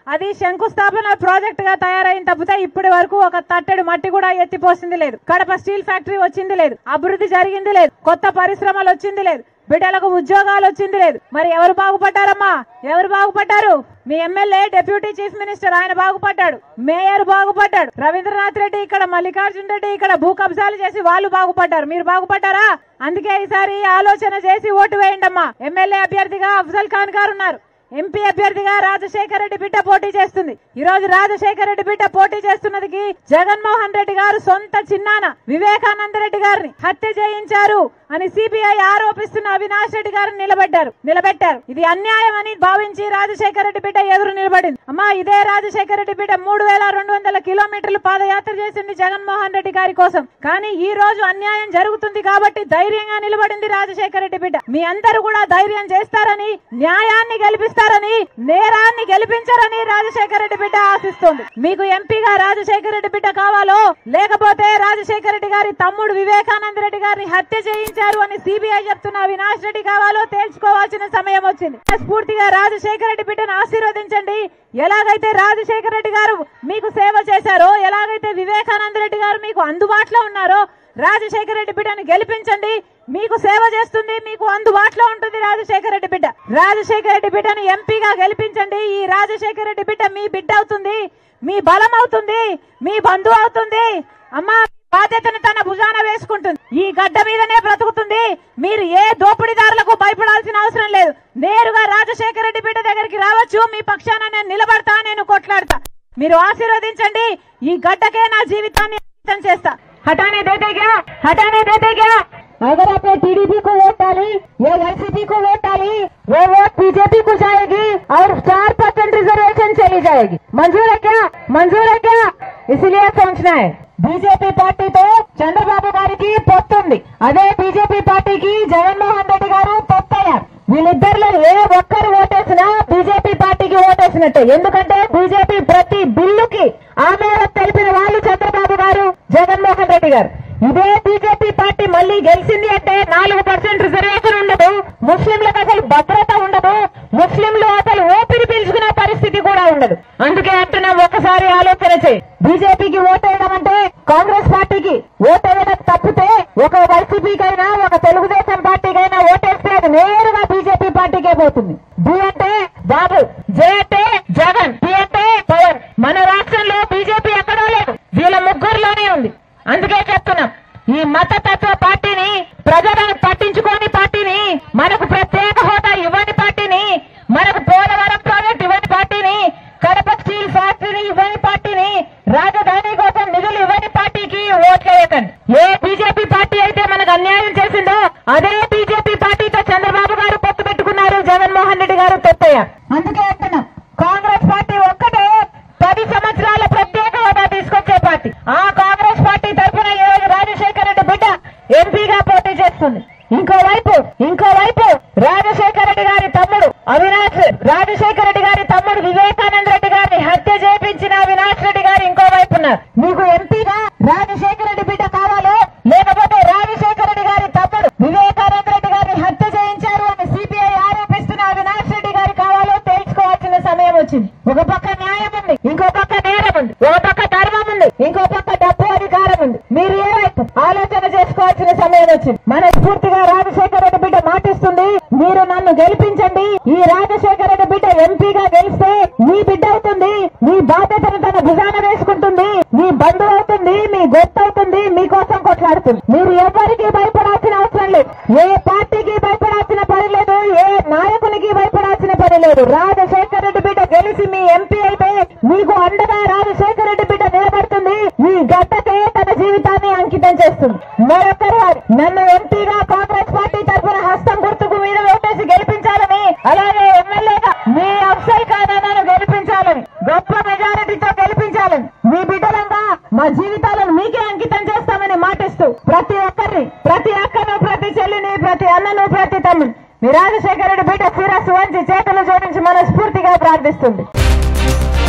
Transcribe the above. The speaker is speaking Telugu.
అది శంకుస్థాపన ప్రాజెక్ట్ గా తయారైన తప్పితే ఇప్పటి వరకు ఒక తట్టెడు మట్టి కూడా ఎత్తిపోసింది లేదు కడప స్టీల్ ఫ్యాక్టరీ వచ్చింది లేదు అభివృద్ధి జరిగింది లేదు కొత్త పరిశ్రమలు వచ్చింది లేదు బిడ్డలకు ఉద్యోగాలు వచ్చింది లేదు మరి ఎవరు బాగుపడ్డారమ్మా ఎవరు బాగుపడ్డారు మీ ఎమ్మెల్యే డిప్యూటీ చీఫ్ మినిస్టర్ ఆయన బాగుపడ్డాడు మేయర్ బాగుపడ్డాడు రవీంద్రనాథ్ రెడ్డి ఇక్కడ మల్లికార్జున రెడ్డి ఇక్కడ భూ కబ్జాలు చేసి వాళ్ళు బాగుపడ్డారు మీరు బాగుపడ్డారా అందుకే ఈసారి ఆలోచన చేసి ఓటు వేయండి అమ్మా ఎమ్మెల్యే అభ్యర్థిగా అఫ్జల్ ఖాన్ గారు ఉన్నారు ఎంపీ అభ్యర్థిగా రాజశేఖర రెడ్డి బిడ్డ పోటీ చేస్తుంది ఈ రోజు రాజశేఖర రెడ్డి బిడ్డ పోటీ చేస్తున్నదికి జగన్మోహన్ రెడ్డి గారు సొంత చిన్నాన వివేకానంద రెడ్డి గారిని హత్య చేయించారు అని సిబిఐ ఆరోపిస్తున్న అవినాష్ రెడ్డి గారిని నిలబెట్టారు నిలబెట్టారు ఇది అన్యాయం అని భావించి రాజశేఖర రెడ్డి బిడ్డ ఎదురు నిలబడింది అమ్మా ఇదే రాజశేఖర రెడ్డి బిడ్డ మూడు వేల రెండు వందల కిలోమీటర్లు పాదయాత్ర చేసింది జగన్మోహన్ రెడ్డి గారి కోసం కానీ ఈ రోజు అన్యాయం జరుగుతుంది కాబట్టి ధైర్యంగా నిలబడింది రాజశేఖర రెడ్డి బిడ్డ మీ అందరూ కూడా ధైర్యం చేస్తారని న్యాయాన్ని గెలిపిస్తారని నేరాన్ని గెలిపించారని రాజశేఖర రెడ్డి బిడ్డ ఆశిస్తోంది మీకు ఎంపీగా రాజశేఖర రెడ్డి బిడ్డ కావాలో లేకపోతే రాజశేఖర రెడ్డి గారి తమ్ముడు వివేకానంద రెడ్డి గారిని హత్య చేయించారు అని సిబిఐ చెప్తున్న అవినాష్ రెడ్డి కావాలో తేల్చుకోవాల్సిన సమయం వచ్చింది స్ఫూర్తిగా రాజశేఖర రెడ్డి బిడ్డను ఆశీర్వదించండి ఎలాగైతే రాజశేఖర రెడ్డి గారు మీకు సేవ చేశారో ఎలాగైతే వివేకానంద రెడ్డి గారు మీకు అందుబాటులో ఉన్నారో రాజశేఖర రెడ్డి బిడ్డను గెలిపించండి మీకు సేవ చేస్తుంది మీకు అందుబాటులో ఉంటుంది రాజశేఖర రెడ్డి బిడ్డ రాజశేఖర రెడ్డి బిడ్డను ఎంపీగా గెలిపించండి ఈ రాజశేఖర రెడ్డి బిడ్డ మీ బిడ్డ అవుతుంది మీ బలం అవుతుంది మీ బంధువు అవుతుంది అమ్మా బాధ్యతను తన భుజాన వేసుకుంటుంది ఈ గడ్డ మీదనే బ్రతుకుతుంది మీరు ఏ దోపిడీదారులకు భయపడాల్సిన అవసరం లేదు నేరుగా రాజశేఖర రెడ్డి బిడ్డ దగ్గరికి రావచ్చు మీ పక్షాన నేను నిలబడతా నేను కొట్లాడతా మీరు ఆశీర్వదించండి ఈ గడ్డకే నా జీవితాన్ని అంకితం చేస్తా హటానే దేతే క్యా హటానే దేతే క్యా अगर आपने टीडीपी को वोट डाली या एनसीपी को वोट डाली वो वोट बीजेपी को जाएगी और चार परसेंट रिजर्वेशन चली जाएगी मंजूर है क्या मंजूर है क्या इसलिए सोचना है బీజేపీ పార్టీతో చంద్రబాబు గారికి పొత్తుంది అదే బీజేపీ పార్టీకి జగన్మోహన్ రెడ్డి గారు పొత్తయ్యారు వీళ్ళిద్దరిలో ఏ ఒక్కరు ఓటేసినా బీజేపీ పార్టీకి ఓటేసినట్టే ఎందుకంటే బీజేపీ ప్రతి బిల్లుకి ఆమె తెలిపిన వాళ్ళు చంద్రబాబు గారు జగన్మోహన్ రెడ్డి గారు ఇదే బీజేపీ పార్టీ మళ్ళీ గెలిచింది అంటే నాలుగు పర్సెంట్ రిజర్వేషన్ ఉండదు ముస్లింలకు అసలు భద్రత ఉండదు ముస్లింలు అసలు ఊపిరి పీల్చుకునే పరిస్థితి కూడా ఉండదు అందుకే అంటున్నా ఒకసారి ఆలోచన చేయి బీజేపీకి ఓటేయడం అంటే కాంగ్రెస్ పార్టీకి ఓటేయడం తప్పితే ఒక వైసీపీకైనా ఒక తెలుగుదేశం పార్టీకైనా ఓటేస్తే అది నేరుగా బీజేపీ పార్టీకే పోతుంది బి అంటే బాబు జే అంటే జగన్ పి అంటే పవన్ మన రాష్ట్రంలో బీజేపీ ఎక్కడా లేదు వీళ్ళ ముగ్గురులోనే ఉంది అందుకే చెప్తున్నాం ఈ మతతత్వ పార్టీని ప్రజలను పట్టించుకోని పార్టీని మనకు ప్రత్యేక హోదా ఇవ్వని పార్టీని మనకు పోలవరం ప్రాజెక్ట్ ఇవ్వని పార్టీని కడప స్టీల్ ఫ్యాక్టరీ ఇవ్వని పార్టీని రాజధాని కోసం నిధులు ఇవ్వని పార్టీకి ఓట్లేయకండి ఏ బీజేపీ పార్టీ అయితే మనకు అన్యాయం చేసిందో అదే బీజేపీ పార్టీతో చంద్రబాబు గారు పొత్తు పెట్టుకున్నారు జగన్మోహన్ రెడ్డి గారు తొత్తయ్య అందుకే అంటున్నాం కాంగ్రెస్ పార్టీ ఒక్కటే పది సంవత్సరాల ప్రత్యేక హోదా తీసుకొచ్చే పార్టీ ఆ కాంగ్రెస్ పార్టీ తరఫున ఈ రోజు రాజశేఖర రెడ్డి బిడ్డ ఎంపీగా పోటీ చేస్తుంది ఇంకోవైపు ఇంకోవైపు రాజశేఖర రెడ్డి గారి తమ్ముడు అవినాష్ రాజశేఖర రెడ్డి గారి తమ్ముడు వివేకానంద రెడ్డి గారిని హత్య చేపించిన అవినాష్ రెడ్డి గారు ఇంకోవైపు ఉన్నారు మీకు ఎంపీగా రాజశేఖర రెడ్డి బిడ్డ కావాలో లేకపోతే రాజశేఖర రెడ్డి గారి తమ్ముడు వివేకానంద రెడ్డి గారిని హత్య చేయించారు అని సిబిఐ ఆరోపిస్తున్న అవినాష్ రెడ్డి గారి కావాలో తేల్చుకోవాల్సిన సమయం వచ్చింది ఒక పక్క న్యాయం ఉంది ఇంకో పక్క నేరం ఉంది ఒక పక్క ధర్మం ఉంది ఇంకో పక్క డబ్బు అధికారం ఉంది మీరు ఏ వైపు ఆలోచన చేసుకోవాల్సిన సమయం వచ్చింది మనస్ఫూర్తిగా రాజశేఖర రెడ్డి బిడ్డ మాటిస్తుంది మీరు నన్ను గెలిపించండి ఈ రాజశేఖర రెడ్డి బిడ్డ ఎంపీగా గెలిస్తే మీ బిడ్డ అవుతుంది మీ బాధ్యతను తన భుజాన వేసుకుంటుంది మీ బంధువు అవుతుంది మీ గొప్ప అవుతుంది మీకోసం కొట్లాడుతుంది మీరు ఎవరికి భయపడాల్సిన అవసరం లేదు ఏ పార్టీకి భయపడాల్సిన పని లేదు ఏ నాయకునికి భయపడాల్సిన పని లేదు రాజశేఖర రెడ్డి బిడ్డ గెలిచి మీ ఎంపీ అయితే మీకు అండగా రాజశేఖర రెడ్డి బిడ్డ నిలబడుతుంది ఈ గడ్డకే తన జీవితాన్ని అంకితం చేస్తుంది మరొకరు వారు నన్ను ఎంపీగా కాంగ్రెస్ పార్టీ తరఫున హస్తం గుర్తుకు మీద ఓటేసి గెలిపించాలని అలాగే ఎమ్మెల్యేగా మీ అఫ్సల్ ఖానాను గెలిపించాలని గొప్ప మెజారిటీతో గెలిపించాలని మీ బిడ్డలంగా మా జీవితాలను మీకే అంకితం చేస్తామని మాటిస్తూ ప్రతి ఒక్కరిని ప్రతి అక్కను ప్రతి చెల్లిని ప్రతి అన్నను ప్రతి తమ్ముని మీ రాజశేఖర రెడ్డి బిడ్డ శిరస్సు వంచి చేతులు జోడించి మనస్ఫూర్తిగా ప్రార్థిస్తుంది